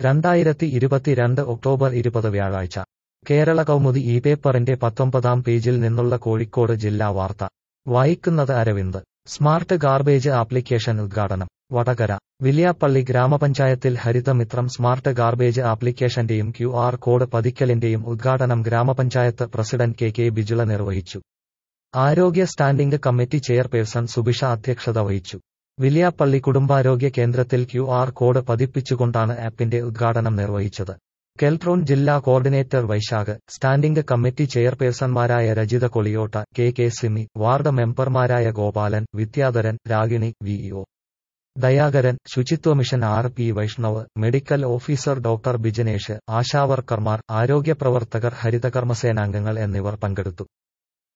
രണ്ടായിരത്തി ഇരുപത്തിരണ്ട് ഒക്ടോബർ ഇരുപത് വ്യാഴാഴ്ച കേരള കൗമുദി ഈ പേപ്പറിന്റെ പത്തൊമ്പതാം പേജിൽ നിന്നുള്ള കോഴിക്കോട് ജില്ലാ വാർത്ത വായിക്കുന്നത് അരവിന്ദ് സ്മാർട്ട് ഗാർബേജ് ആപ്ലിക്കേഷൻ ഉദ്ഘാടനം വടകര വില്യാപ്പള്ളി ഗ്രാമപഞ്ചായത്തിൽ ഹരിതമിത്രം സ്മാർട്ട് ഗാർബേജ് ആപ്ലിക്കേഷന്റെയും ക്യു ആർ കോഡ് പതിക്കലിന്റെയും ഉദ്ഘാടനം ഗ്രാമപഞ്ചായത്ത് പ്രസിഡന്റ് കെ കെ ബിജുള നിർവഹിച്ചു ആരോഗ്യ സ്റ്റാൻഡിംഗ് കമ്മിറ്റി ചെയർപേഴ്സൺ സുബിഷ അധ്യക്ഷത വഹിച്ചു വില്യാപ്പള്ളി കുടുംബാരോഗ്യ കേന്ദ്രത്തിൽ ക്യു ആർ കോഡ് പതിപ്പിച്ചുകൊണ്ടാണ് ആപ്പിന്റെ ഉദ്ഘാടനം നിർവഹിച്ചത് കെൽട്രോൺ ജില്ലാ കോർഡിനേറ്റർ വൈശാഖ് സ്റ്റാൻഡിംഗ് കമ്മിറ്റി ചെയർപേഴ്സൺമാരായ Rajitha Koliyotta K K Simi ward മെമ്പർമാരായ Gopalan Vidyadharan Ragini VEO Dayakaran Suchitwa mission R P Vaishnav medical officer doctor Bijanesh ആശാവർക്കർമാർ ആരോഗ്യ പ്രവർത്തകർ ഹരിതകർമ്മസേനാംഗങ്ങൾ എന്നിവർ പങ്കെടുത്തു